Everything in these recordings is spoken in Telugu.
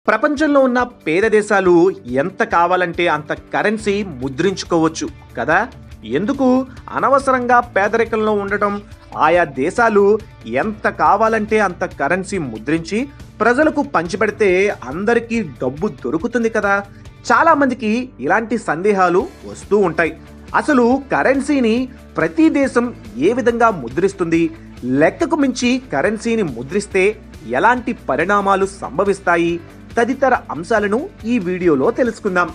ప్రపంచంలో ఉన్న పేద దేశాలు ఎంత కావాలంటే అంత కరెన్సీ ముద్రించుకోవచ్చు కదా ఎందుకు అనవసరంగా పేదరికంలో ఉండటం ఆయా దేశాలు ఎంత కావాలంటే అంత కరెన్సీ ముద్రించి ప్రజలకు పంచిపెడితే అందరికీ డబ్బు దొరుకుతుంది కదా చాలా మందికి ఇలాంటి సందేహాలు వస్తూ ఉంటాయి అసలు కరెన్సీని ప్రతి దేశం ఏ విధంగా ముద్రిస్తుంది లెక్కకు మించి కరెన్సీని ముద్రిస్తే ఎలాంటి పరిణామాలు సంభవిస్తాయి తదితర అంశాలను ఈ వీడియోలో తెలుసుకుందాం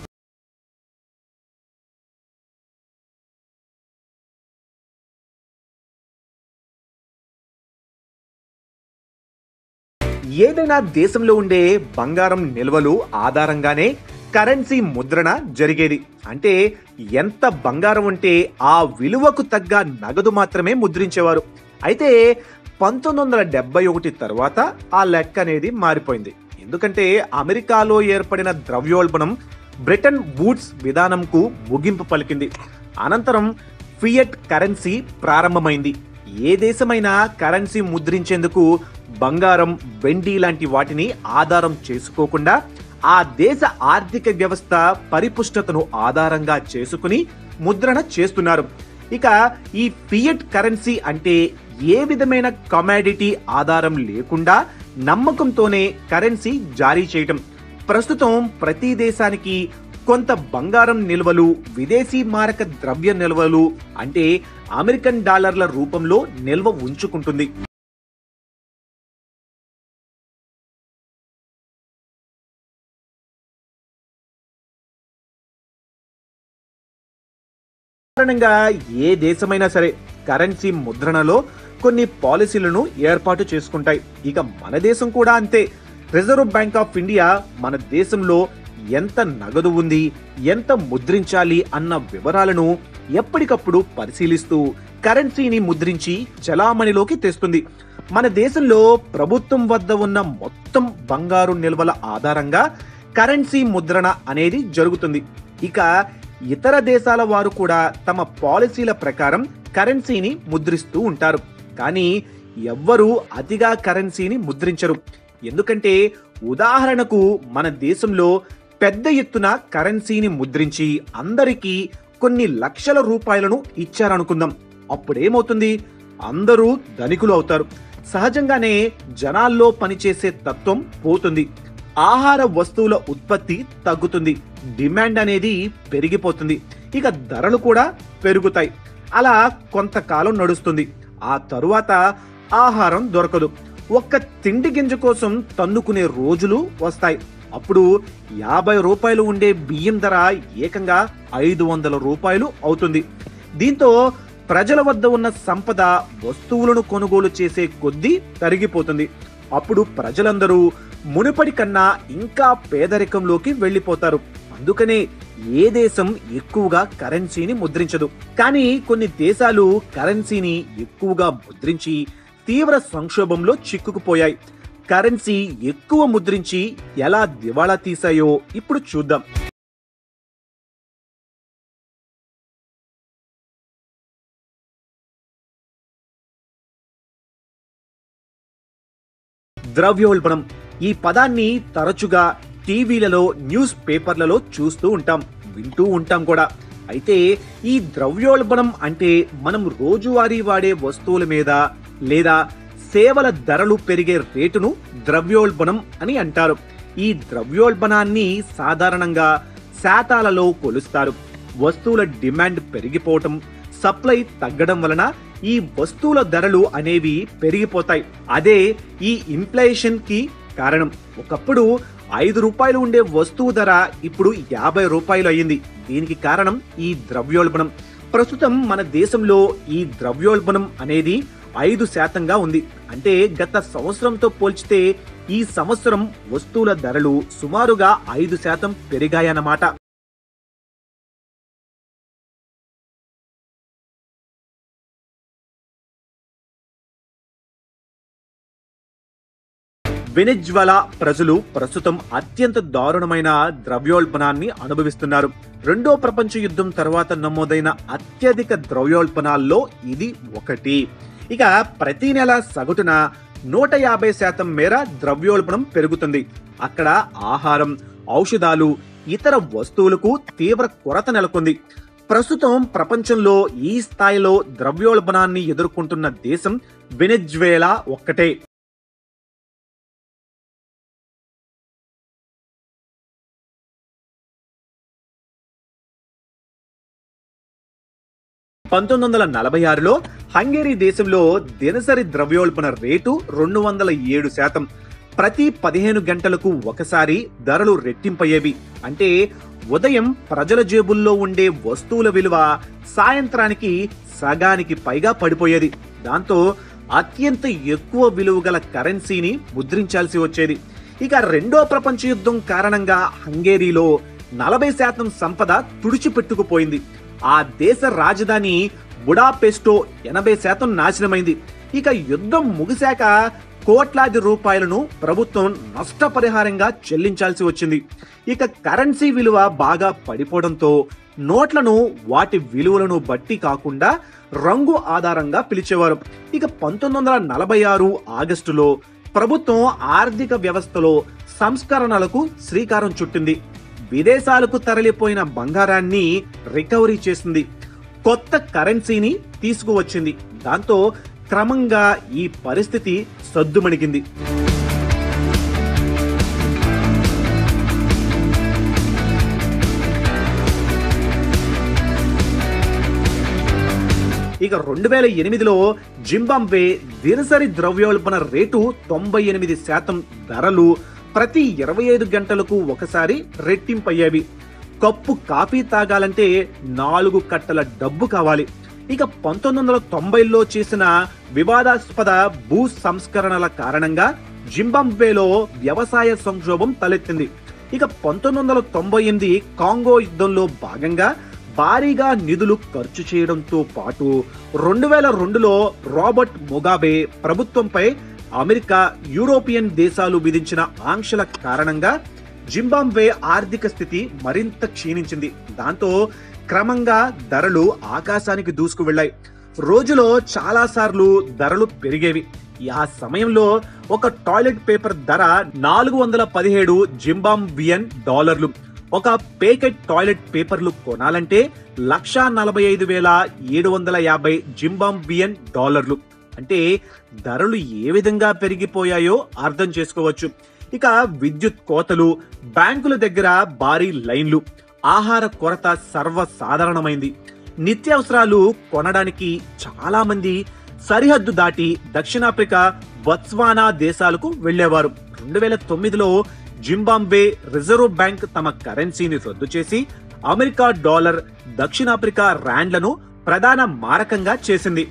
ఏదైనా దేశంలో ఉండే బంగారం నిల్వలు ఆధారంగానే కరెన్సీ ముద్రణ జరిగేది అంటే ఎంత బంగారం ఉంటే ఆ విలువకు తగ్గ నగదు మాత్రమే ముద్రించేవారు అయితే పంతొమ్మిది వందల డెబ్బై ఒకటి తర్వాత ఆ లెక్క అనేది మారిపోయింది ఎందుకంటే అమెరికాలో ఏర్పడిన ద్రవ్యోల్బణం బ్రిటన్ బూట్స్ విధానంకు ముగింపు పలికింది అనంతరం ఫియట్ కరెన్సీ ప్రారంభమైంది ఏ దేశమైనా కరెన్సీ ముద్రించేందుకు బంగారం వెండి లాంటి వాటిని ఆధారం చేసుకోకుండా ఆ దేశ ఆర్థిక వ్యవస్థ పరిపుష్టతను ఆధారంగా చేసుకుని ముద్రణ చేస్తున్నారు ఇక ఈ ఫియట్ కరెన్సీ అంటే ఏ విధమైన కమాడిటీ ఆధారం లేకుండా నమ్మకంతోనే కరెన్సీ జారీ చేయటం ప్రస్తుతం ప్రతి దేశానికి కొంత బంగారం నిల్వలు విదేశీ మారక ద్రవ్య నిల్వలు అంటే అమెరికన్ డాలర్ల రూపంలో నిల్వ ఉంచుకుంటుంది సాధారణంగా ఏ దేశమైనా సరే కరెన్సీ ముద్రణలో కొన్ని పాలసీలను ఏర్పాటు చేసుకుంటాయి ఇక మన దేశం కూడా అంతే రిజర్వ్ బ్యాంక్ ఆఫ్ ఇండియా మన దేశంలో ఎంత నగదు ఉంది ఎంత ముద్రించాలి అన్న వివరాలను ఎప్పటికప్పుడు పరిశీలిస్తూ కరెన్సీని ముద్రించి చలామణిలోకి తెస్తుంది మన దేశంలో ప్రభుత్వం వద్ద ఉన్న మొత్తం బంగారు నిల్వల ఆధారంగా కరెన్సీ ముద్రణ అనేది జరుగుతుంది ఇక ఇతర దేశాల వారు కూడా తమ పాలసీల ప్రకారం కరెన్సీని ముద్రిస్తూ ఉంటారు కానీ ఎవ్వరూ అతిగా కరెన్సీని ముద్రించరు ఎందుకంటే ఉదాహరణకు మన దేశంలో పెద్ద ఎత్తున కరెన్సీని ముద్రించి అందరికీ కొన్ని లక్షల రూపాయలను ఇచ్చారనుకుందాం అప్పుడేమవుతుంది అందరూ ధనికులు అవుతారు సహజంగానే జనాల్లో పనిచేసే తత్వం పోతుంది ఆహార వస్తువుల ఉత్పత్తి తగ్గుతుంది డిమాండ్ అనేది పెరిగిపోతుంది ఇక ధరలు కూడా పెరుగుతాయి అలా కొంతకాలం నడుస్తుంది ఆ తరువాత ఆహారం దొరకదు ఒక్క తిండి గింజ కోసం తన్నుకునే రోజులు వస్తాయి అప్పుడు యాభై రూపాయలు ఉండే బియ్యం ధర ఏకంగా ఐదు వందల రూపాయలు అవుతుంది దీంతో ప్రజల వద్ద ఉన్న సంపద వస్తువులను కొనుగోలు చేసే కొద్దీ తరిగిపోతుంది అప్పుడు ప్రజలందరూ మునుపటి కన్నా ఇంకా పేదరికంలోకి వెళ్ళిపోతారు అందుకనే ఏ దేశం ఎక్కువగా కరెన్సీని ముద్రించదు కానీ కొన్ని దేశాలు కరెన్సీని ఎక్కువగా ముద్రించి తీవ్ర సంక్షోభంలో చిక్కుకుపోయాయి కరెన్సీ ఎక్కువ ముద్రించి ఎలా దివాళా తీశాయో ఇప్పుడు చూద్దాం ద్రవ్యోల్బణం ఈ పదాన్ని తరచుగా టీవీలలో న్యూస్ పేపర్లలో చూస్తూ ఉంటాం వింటూ ఉంటాం కూడా అయితే ఈ ద్రవ్యోల్బణం అంటే మనం రోజువారీ వాడే వస్తువుల మీద లేదా సేవల ధరలు పెరిగే రేటును ద్రవ్యోల్బణం అని అంటారు ఈ ద్రవ్యోల్బణాన్ని సాధారణంగా శాతాలలో కొలుస్తారు వస్తువుల డిమాండ్ పెరిగిపోవటం సప్లై తగ్గడం వలన ఈ వస్తువుల ధరలు అనేవి పెరిగిపోతాయి అదే ఈ ఇన్ఫ్లేషన్ కి కారణం ఒకప్పుడు ఐదు రూపాయలు ఉండే వస్తువు ధర ఇప్పుడు యాభై రూపాయలు అయ్యింది దీనికి కారణం ఈ ద్రవ్యోల్బణం ప్రస్తుతం మన దేశంలో ఈ ద్రవ్యోల్బణం అనేది ఐదు శాతంగా ఉంది అంటే గత సంవత్సరంతో పోల్చితే ఈ సంవత్సరం వస్తువుల ధరలు సుమారుగా ఐదు శాతం పెరిగాయన్నమాట వెనెజ్వలా ప్రజలు ప్రస్తుతం అత్యంత దారుణమైన ద్రవ్యోల్బణాన్ని అనుభవిస్తున్నారు రెండో ప్రపంచ యుద్ధం తర్వాత నమోదైన అత్యధిక ద్రవ్యోల్బణాల్లో ఇది ఒకటి ఇక ప్రతి నెల సగటున నూట యాభై శాతం మేర ద్రవ్యోల్బణం పెరుగుతుంది అక్కడ ఆహారం ఔషధాలు ఇతర వస్తువులకు తీవ్ర కొరత నెలకొంది ప్రస్తుతం ప్రపంచంలో ఈ స్థాయిలో ద్రవ్యోల్బణాన్ని ఎదుర్కొంటున్న దేశం వెనెజ్వేలా ఒక్కటే పంతొమ్మిది వందల నలభై ఆరులో హంగేరీ దేశంలో దినసరి ద్రవ్యోల్బణ రేటు రెండు వందల ఏడు శాతం ప్రతి పదిహేను గంటలకు ఒకసారి ధరలు రెట్టింపయ్యేవి అంటే ఉదయం ప్రజల జేబుల్లో ఉండే వస్తువుల విలువ సాయంత్రానికి సగానికి పైగా పడిపోయేది దాంతో అత్యంత ఎక్కువ విలువ గల కరెన్సీని ముద్రించాల్సి వచ్చేది ఇక రెండో ప్రపంచ యుద్ధం కారణంగా హంగేరీలో నలభై శాతం సంపద తుడిచిపెట్టుకుపోయింది ఆ దేశ రాజధాని బుడాపెస్టో ఎనభై శాతం నాశనమైంది ఇక యుద్ధం ముగిశాక కోట్లాది రూపాయలను ప్రభుత్వం నష్టపరిహారంగా చెల్లించాల్సి వచ్చింది ఇక కరెన్సీ విలువ బాగా పడిపోవడంతో నోట్లను వాటి విలువలను బట్టి కాకుండా రంగు ఆధారంగా పిలిచేవారు ఇక పంతొమ్మిది వందల నలభై ఆరు ఆగస్టులో ప్రభుత్వం ఆర్థిక వ్యవస్థలో సంస్కరణలకు శ్రీకారం చుట్టింది విదేశాలకు తరలిపోయిన బంగారాన్ని రికవరీ చేసింది కొత్త కరెన్సీని తీసుకువచ్చింది దాంతో క్రమంగా ఈ పరిస్థితి సద్దుమణిగింది ఇక రెండు వేల ఎనిమిదిలో జింబాంబే దినసరి ద్రవ్యోల్బణ రేటు తొంభై ఎనిమిది శాతం ధరలు ప్రతి ఇరవై ఐదు గంటలకు ఒకసారి రెట్టింపయ్యేవి కప్పు కాఫీ తాగాలంటే నాలుగు కట్టల డబ్బు కావాలి ఇక పంతొమ్మిది వందల తొంభైలో చేసిన వివాదాస్పద భూ సంస్కరణల కారణంగా జింబాంబేలో వ్యవసాయ సంక్షోభం తలెత్తింది ఇక పంతొమ్మిది వందల తొంభై ఎనిమిది కాంగో యుద్ధంలో భాగంగా భారీగా నిధులు ఖర్చు చేయడంతో పాటు రెండు వేల రెండులో రాబర్ట్ ముగాబే ప్రభుత్వంపై అమెరికా యూరోపియన్ దేశాలు విధించిన ఆంక్షల కారణంగా జింబాంబే ఆర్థిక స్థితి మరింత క్షీణించింది దాంతో క్రమంగా ధరలు ఆకాశానికి దూసుకు వెళ్ళాయి రోజులో చాలా సార్లు ధరలు పెరిగేవి ఆ సమయంలో ఒక టాయిలెట్ పేపర్ ధర నాలుగు వందల పదిహేడు జింబాంబియన్ డాలర్లు ఒక పేకెట్ టాయిలెట్ పేపర్లు కొనాలంటే లక్షా నలభై ఐదు వేల ఏడు వందల యాభై జింబాంబియన్ డాలర్లు అంటే ధరలు ఏ విధంగా పెరిగిపోయాయో అర్థం చేసుకోవచ్చు ఇక విద్యుత్ కోతలు బ్యాంకుల దగ్గర భారీ లైన్లు ఆహార కొరత సర్వసాధారణమైంది నిత్యావసరాలు కొనడానికి చాలా మంది సరిహద్దు దాటి దక్షిణాఫ్రికా బొత్స్వానా దేశాలకు వెళ్లేవారు రెండు వేల తొమ్మిదిలో జింబాంబే రిజర్వ్ బ్యాంక్ తమ కరెన్సీని రద్దు చేసి అమెరికా డాలర్ దక్షిణాఫ్రికా ర్యాండ్లను ప్రధాన మారకంగా చేసింది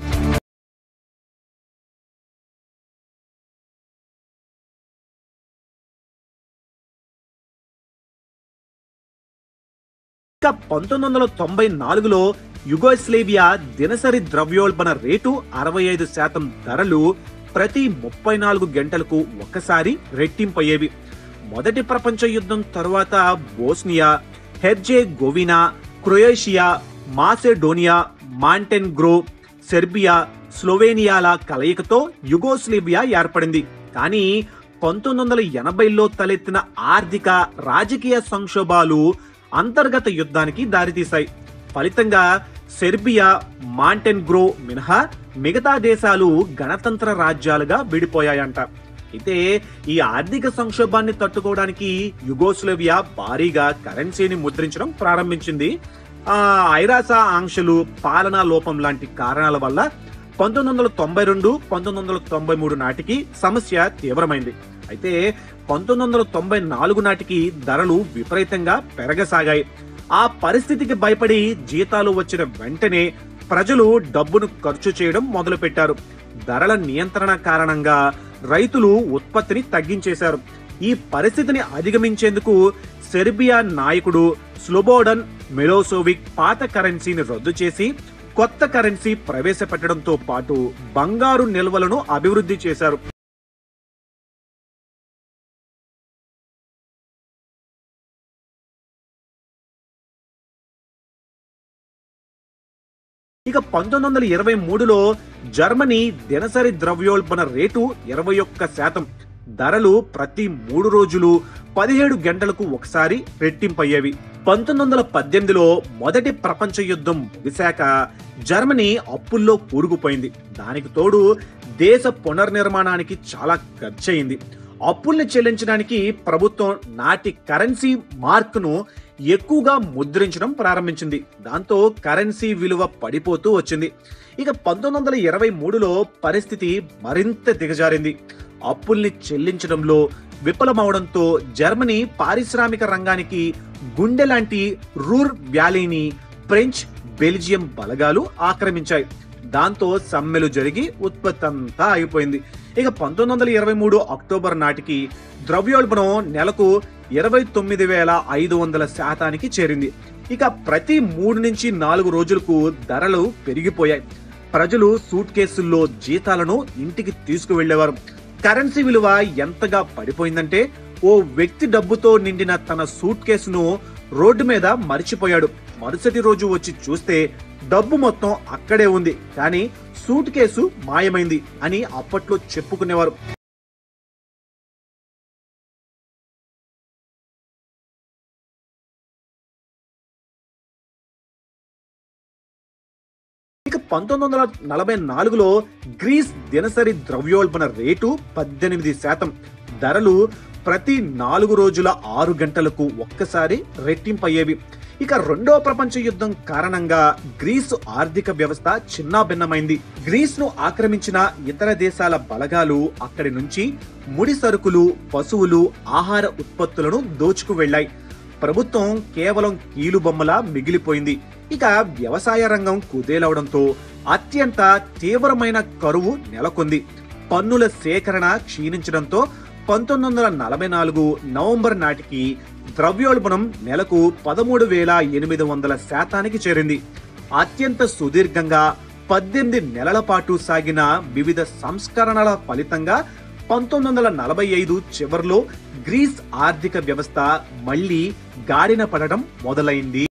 ఇక పంతొమ్మిది వందల తొంభై నాలుగులో యుగోస్లేవియా దినసరి ద్రవ్యోల్బణ రేటు అరవై ఐదు శాతం ధరలు ప్రతి ముప్పై నాలుగు గంటలకు ఒక్కసారి రెట్టింపయ్యేవి మొదటి ప్రపంచ యుద్ధం తరువాత Bosnia Herzegovina Croatia Macedonia Montenegro Serbia స్లోవేనియాల కలయికతో యుగోస్లేవియా ఏర్పడింది కానీ పంతొమ్మిది వందల ఎనభైలో తలెత్తిన ఆర్థిక రాజకీయ సంక్షోభాలు అంతర్గత యుద్ధానికి దారితీశాయి ఫలితంగా సెర్బియా మాంటెన్గ్రో మినహా మిగతా దేశాలు గణతంత్ర రాజ్యాలుగా విడిపోయాయంట అయితే ఈ ఆర్థిక సంక్షోభాన్ని తట్టుకోవడానికి యుగోస్లోవియా భారీగా కరెన్సీని ముద్రించడం ప్రారంభించింది ఆ ఐరాస ఆంక్షలు పాలనా లోపం లాంటి కారణాల వల్ల పంతొమ్మిది వందల తొంభై రెండు పంతొమ్మిది వందల తొంభై మూడు నాటికి సమస్య తీవ్రమైంది అయితే పంతొమ్మిది వందల తొంభై నాలుగు నాటికి ధరలు విపరీతంగా పెరగసాగాయి ఆ పరిస్థితికి భయపడి జీతాలు వచ్చిన వెంటనే ప్రజలు డబ్బును ఖర్చు చేయడం మొదలుపెట్టారు ధరల నియంత్రణ కారణంగా రైతులు ఉత్పత్తిని తగ్గించేశారు ఈ పరిస్థితిని అధిగమించేందుకు సెర్బియా నాయకుడు స్లోబోడన్ మెలోసోవిక్ పాత కరెన్సీని రద్దు చేసి కొత్త కరెన్సీ ప్రవేశపెట్టడంతో పాటు బంగారు నిల్వలను అభివృద్ధి చేశారు ఇక పంతొమ్మిది వందల ఇరవై మూడులో జర్మనీ దినసరి ద్రవ్యోల్బణ రేటు ఇరవై ఒక్క శాతం ధరలు ప్రతి మూడు రోజులు పదిహేడు గంటలకు ఒకసారి రెట్టింపయ్యేవి పంతొమ్మిది వందల పద్దెనిమిదిలో మొదటి ప్రపంచ యుద్ధం ముగిశాక జర్మనీ అప్పుల్లో కూరుకుపోయింది దానికి తోడు దేశ పునర్నిర్మాణానికి చాలా ఖర్చయింది అప్పుల్ని చెల్లించడానికి ప్రభుత్వం నాటి కరెన్సీ మార్కును ఎక్కువగా ముద్రించడం ప్రారంభించింది దాంతో కరెన్సీ విలువ పడిపోతూ వచ్చింది ఇక పంతొమ్మిది వందల ఇరవై మూడులో పరిస్థితి మరింత దిగజారింది అప్పుల్ని చెల్లించడంలో విఫలమవడంతో జర్మనీ పారిశ్రామిక రంగానికి గుండె లాంటి రూర్ వ్యాలీని ఫ్రెంచ్ బెల్జియం బలగాలు ఆక్రమించాయి దాంతో సమ్మెలు జరిగి ఉత్పత్తి అంతా అయిపోయింది ఇక పంతొమ్మిది వందల ఇరవై మూడు అక్టోబర్ నాటికి ద్రవ్యోల్బణం నెలకు ఇరవై తొమ్మిది వేల ఐదు వందల శాతానికి చేరింది ఇక ప్రతి మూడు నుంచి నాలుగు రోజులకు ధరలు పెరిగిపోయాయి ప్రజలు సూట్ కేసుల్లో జీతాలను ఇంటికి తీసుకువెళ్లేవారు కరెన్సీ విలువ ఎంతగా పడిపోయిందంటే ఓ వ్యక్తి డబ్బుతో నిండిన తన సూట్ కేసును రోడ్డు మీద మరిచిపోయాడు మరుసటి రోజు వచ్చి చూస్తే డబ్బు మొత్తం అక్కడే ఉంది కానీ సూట్ కేసు మాయమైంది అని అప్పట్లో చెప్పుకునేవారు ఇక పంతొమ్మిది వందల నలభై నాలుగులో గ్రీస్ దినసరి ద్రవ్యోల్బణ రేటు పద్దెనిమిది శాతం ధరలు ప్రతి నాలుగు రోజుల ఆరు గంటలకు ఒక్కసారి రెట్టింపయ్యేవి ఇక రెండో ప్రపంచ యుద్ధం కారణంగా గ్రీసు ఆర్థిక వ్యవస్థ చిన్నాభిన్నమైంది గ్రీస్ ను ఆక్రమించిన ఇతర దేశాల బలగాలు అక్కడి నుంచి ముడి సరుకులు పశువులు ఆహార ఉత్పత్తులను దోచుకు వెళ్లాయి ప్రభుత్వం కేవలం కీలుబొమ్మలా మిగిలిపోయింది ఇక వ్యవసాయ రంగం కుదేలవడంతో అత్యంత తీవ్రమైన కరువు నెలకొంది పన్నుల సేకరణ క్షీణించడంతో పంతొమ్మిది వందల నలభై నాలుగు నవంబర్ నాటికి ద్రవ్యోల్బణం నెలకు పదమూడు వేల ఎనిమిది వందల శాతానికి చేరింది అత్యంత సుదీర్ఘంగా పద్దెనిమిది నెలల పాటు సాగిన వివిధ సంస్కరణల ఫలితంగా పంతొమ్మిది వందల నలభై ఐదు చివరిలో గ్రీస్ ఆర్థిక వ్యవస్థ మళ్లీ గాడిన పడడం మొదలైంది